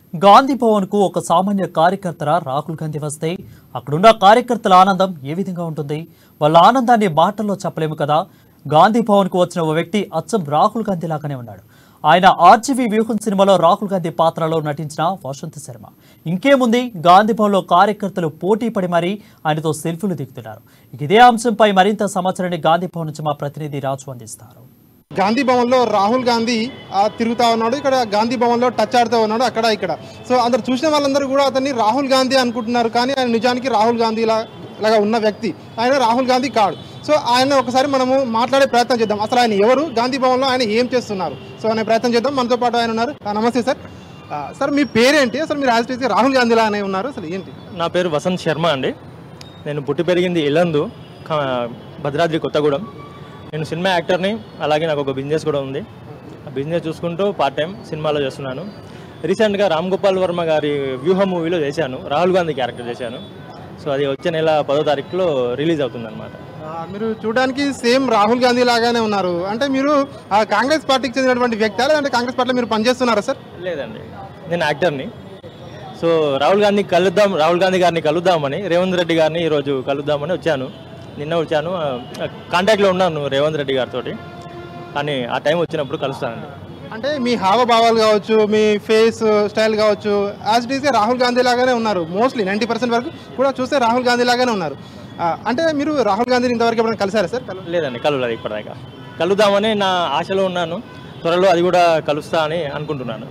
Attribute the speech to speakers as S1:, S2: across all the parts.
S1: గాంధీ భవన్ కు ఒక సామాన్య కార్యకర్తరా రాహుల్ గాంధీ వస్తే అక్కడున్న కార్యకర్తల ఆనందం ఏ విధంగా ఉంటుంది వాళ్ళ ఆనందాన్ని మాటల్లో చెప్పలేము కదా గాంధీ భవన్ కు వచ్చిన ఓ వ్యక్తి అచ్చం రాహుల్ గాంధీ లాగానే ఉన్నాడు ఆయన ఆర్జీవీ వ్యూహం సినిమాలో రాహుల్ గాంధీ పాత్రలో నటించిన వసంత్ శర్మ ఇంకేముంది గాంధీ భవన్లో కార్యకర్తలు పోటీ పడి మరీ ఆయనతో సెల్ఫీలు దిగుతున్నారు ఇక ఇదే అంశంపై మరింత సమాచారాన్ని గాంధీ భవన్ నుంచి మా ప్రతినిధి రాజు అందిస్తారు
S2: గాంధీ భవన్లో రాహుల్ గాంధీ ఆ, తిరుగుతా ఉన్నాడు ఇక్కడ గాంధీ భవన్లో టచ్ ఆడుతూ ఉన్నాడు అక్కడ ఇక్కడ సో అందరు చూసిన వాళ్ళందరూ కూడా అతన్ని రాహుల్ గాంధీ అనుకుంటున్నారు కానీ ఆయన నిజానికి రాహుల్ గాంధీ లా- లాగా ఉన్న వ్యక్తి ఆయన రాహుల్ గాంధీ కాడు సో ఆయన ఒకసారి మనము మాట్లాడే ప్రయత్నం చేద్దాం అసలు ఆయన ఎవరు గాంధీ భవన్లో ఆయన ఏం చేస్తున్నారు సో అనే ప్రయత్నం చేద్దాం మనతో పాటు ఆయన ఉన్నారు ఆ, నమస్తే సార్ ఆ, సార్ మీ పేరేంటి అసలు మీరు యాజ్ రాహుల్ గాంధీ లానే ఉన్నారు అసలు ఏంటి
S3: నా పేరు వసంత్ శర్మ అండి నేను పుట్టి పెరిగింది ఇల్లందు కా- భద్రాద్రి కొత్తగూడెం నేను సినిమా యాక్టర్ని అలాగే నాకు ఒక బిజినెస్ కూడా ఉంది ఆ బిజినెస్ చూసుకుంటూ పార్ట్ టైం సినిమాలో చేస్తున్నాను రీసెంట్గా రామ్ గోపాల్ వర్మ గారి వ్యూహ మూవీలో చేశాను రాహుల్ గాంధీ క్యారెక్టర్ చేశాను సో అది వచ్చే నెల పదో తారీఖులో రిలీజ్ అవుతుంది అనమాట
S2: ఆ, మీరు చూడడానికి సేమ్ రాహుల్ గాంధీ లాగానే ఉన్నారు అంటే మీరు ఆ, కాంగ్రెస్ పార్టీకి చెందినటువంటి వ్యక్తి లేదంటే కాంగ్రెస్ పార్టీలో మీరు పనిచేస్తున్నారా సార్
S3: లేదండి నేను యాక్టర్ని సో రాహుల్ గాంధీ కలుద్దాం రాహుల్ గాంధీ గారిని కలుద్దామని రేవంత్ రెడ్డి గారిని ఈరోజు కలుద్దామని వచ్చాను నిన్న వచ్చాను కాంటాక్ట్లో ఉన్నాను రేవంత్ రెడ్డి గారితో కానీ ఆ టైం వచ్చినప్పుడు కలుస్తానండి
S2: అంటే మీ హావభావాలు కావచ్చు మీ ఫేస్ స్టైల్ కావచ్చు as it is Rahul Gandhi లాగానే ఉన్నారు మోస్ట్లీ నైంటీ పర్సెంట్ వరకు కూడా చూస్తే రాహుల్ గాంధీ లాగానే ఉన్నారు ఆ, అంటే మీరు రాహుల్ గాంధీని ఇంతవరకు ఎప్పుడైనా కలిసారా సార్ కలు-
S3: లేదండి కలవలేదు ఇప్పటిదాకా కలుద్దామని నా ఆశలో ఉన్నాను త్వరలో అది కూడా కలుస్తా అని అనుకుంటున్నాను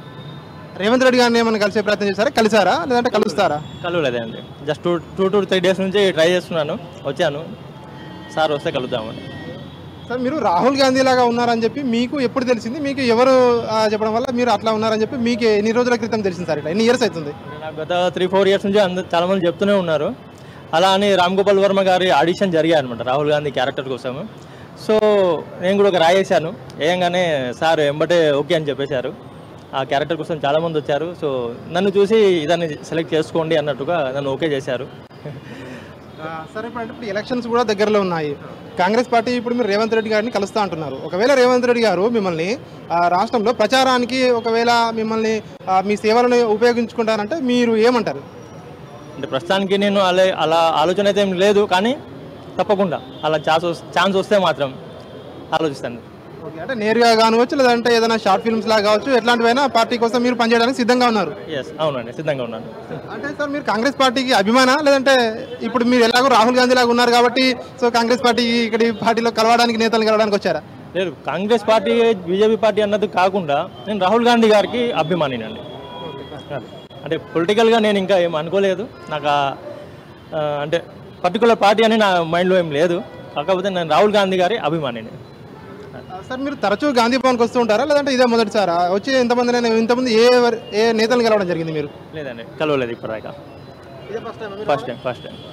S2: రేవంత్ రెడ్డి గారిని ఏమైనా కలిసే ప్రయత్నం చేశారా కలిసారా లేదంటే కలుస్తారా
S3: కలవలేదండి just two two to three days నుంచి ట్రై చేస్తున్నాను వచ్చాను సార్ వస్తే కలుద్దామని
S2: సార్ మీరు రాహుల్ గాంధీ లాగా ఉన్నారని చెప్పి మీకు ఎప్పుడు తెలిసింది మీకు ఎవరు ఆ, చెప్పడం వల్ల మీరు అట్లా ఉన్నారని చెప్పి మీకు ఎన్ని రోజుల క్రితం తెలిసింది సార్ ఇట్లా ఎన్ని ఇయర్స్ అవుతుంది
S3: అంటే నాకు గత త్రీ ఫోర్ ఇయర్స్ నుంచి అందరు చాలా మంది చెప్తూనే ఉన్నారు అలా అని రామ్ గోపాల్ వర్మ గారి ఆడిషన్ జరిగాయి అనమాట రాహుల్ గాంధీ క్యారెక్టర్ కోసం సో నేను కూడా ఒక రాయేశాను వేయంగానే సార్ ఎంబటే ఓకే అని చెప్పేశారు ఆ క్యారెక్టర్ కోసం చాలా మంది వచ్చారు సో నన్ను చూసి ఇదాన్ని సెలెక్ట్ చేసుకోండి అన్నట్టుగా నన్ను ఓకే చేశారు
S2: ఆ, సరే ఇప్పుడు అంటే ఇప్పుడు ఎలక్షన్స్ కూడా దగ్గరలో ఉన్నాయి కాంగ్రెస్ పార్టీ ఇప్పుడు మీరు రేవంత్ రెడ్డి గారిని కలుస్తా అంటున్నారు ఒకవేళ రేవంత్ రెడ్డి గారు మిమ్మల్ని ఆ, రాష్ట్రంలో ప్రచారానికి ఒకవేళ మిమ్మల్ని ఆ, మీ సేవలను ఉపయోగించుకుంటారంటే మీరు ఏమంటారు
S3: అంటే ప్రస్తుతానికి నేను అలా అలా ఆలోచన అయితే ఏం లేదు కానీ తప్పకుండా అలా ఛాన్స్ వస్- ఛాన్స్ వస్తే మాత్రం ఆలోచిస్తాను
S2: ఓకే అంటే నేరుగా కానివచ్చు లేదంటే ఏదైనా షార్ట్ ఫిల్మ్స్ లాగా కావచ్చు ఎట్లాంటివైనా పార్టీ కోసం మీరు పనిచేయడానికి సిద్ధంగా ఉన్నారు
S3: ఎస్ అవునండి సిద్ధంగా ఉన్నాను
S2: అంటే సార్ మీరు కాంగ్రెస్ పార్టీకి అభిమాన లేదంటే ఇప్పుడు మీరు ఎలాగో రాహుల్ గాంధీ లాగా ఉన్నారు కాబట్టి సో కాంగ్రెస్ పార్టీ ఇక్కడ ఈ పార్టీలో కలవడానికి నేతలు కలవడానికి వచ్చారా
S3: లేదు కాంగ్రెస్ పార్టీ బీజేపీ పార్టీ అన్నది కాకుండా నేను రాహుల్ గాంధీ గారికి అభిమానినండి అది. అంటే పొలిటికల్గా నేను ఇంకా ఏం అనుకోలేదు నాకు ఆ- ఆ, అంటే పర్టికులర్ పార్టీ అని నా మైండ్లో ఏం లేదు కాకపోతే నేను రాహుల్ గాంధీ గారి అభిమానిని
S2: ఆ, సార్ మీరు తరచూ గాంధీ భవన్కి వస్తూ ఉంటారా లేదంటే ఇదే మొదటిసారా వచ్చి ఎంతమంది ఇంతమంది ఏ వర్- ఏ నేతలు కలవడం జరిగింది మీరు
S3: లేదండి కలవలేదు ఇప్పటిదాకా ఫస్ట్ టైం ఫస్ట్ టైం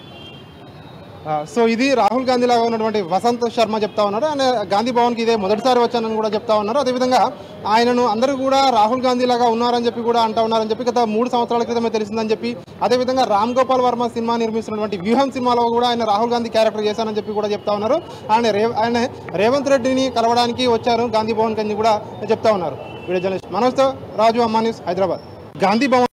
S2: ఆ, సో ఇది రాహుల్ గాంధీ లాగా ఉన్నటువంటి వసంత్ శర్మ చెప్తా ఉన్నారు ఆయన గాంధీ భవన్కి ఇదే మొదటిసారి వచ్చానని కూడా చెప్తా ఉన్నారు అదేవిధంగా ఆయనను అందరూ కూడా రాహుల్ గాంధీ లాగా ఉన్నారని చెప్పి కూడా అంటా ఉన్నారని చెప్పి గత మూడు సంవత్సరాల క్రితమే తెలిసిందని చెప్పి అదేవిధంగా రామ్ గోపాల్ వర్మ సినిమా నిర్మిస్తున్నటువంటి వ్యూహం సినిమాలో కూడా ఆయన రాహుల్ గాంధీ క్యారెక్టర్ చేశానని చెప్పి కూడా చెప్తా ఉన్నారు ఆయన రే ఆయన రేవంత్ రెడ్డిని కలవడానికి వచ్చారు గాంధీ భవన్కి అని కూడా చెప్తా ఉన్నారు వీడియో జర్నలిస్ట్ మనోజ్తో రాజు అమ్మా న్యూస్ హైదరాబాద్ గాంధీ భవన్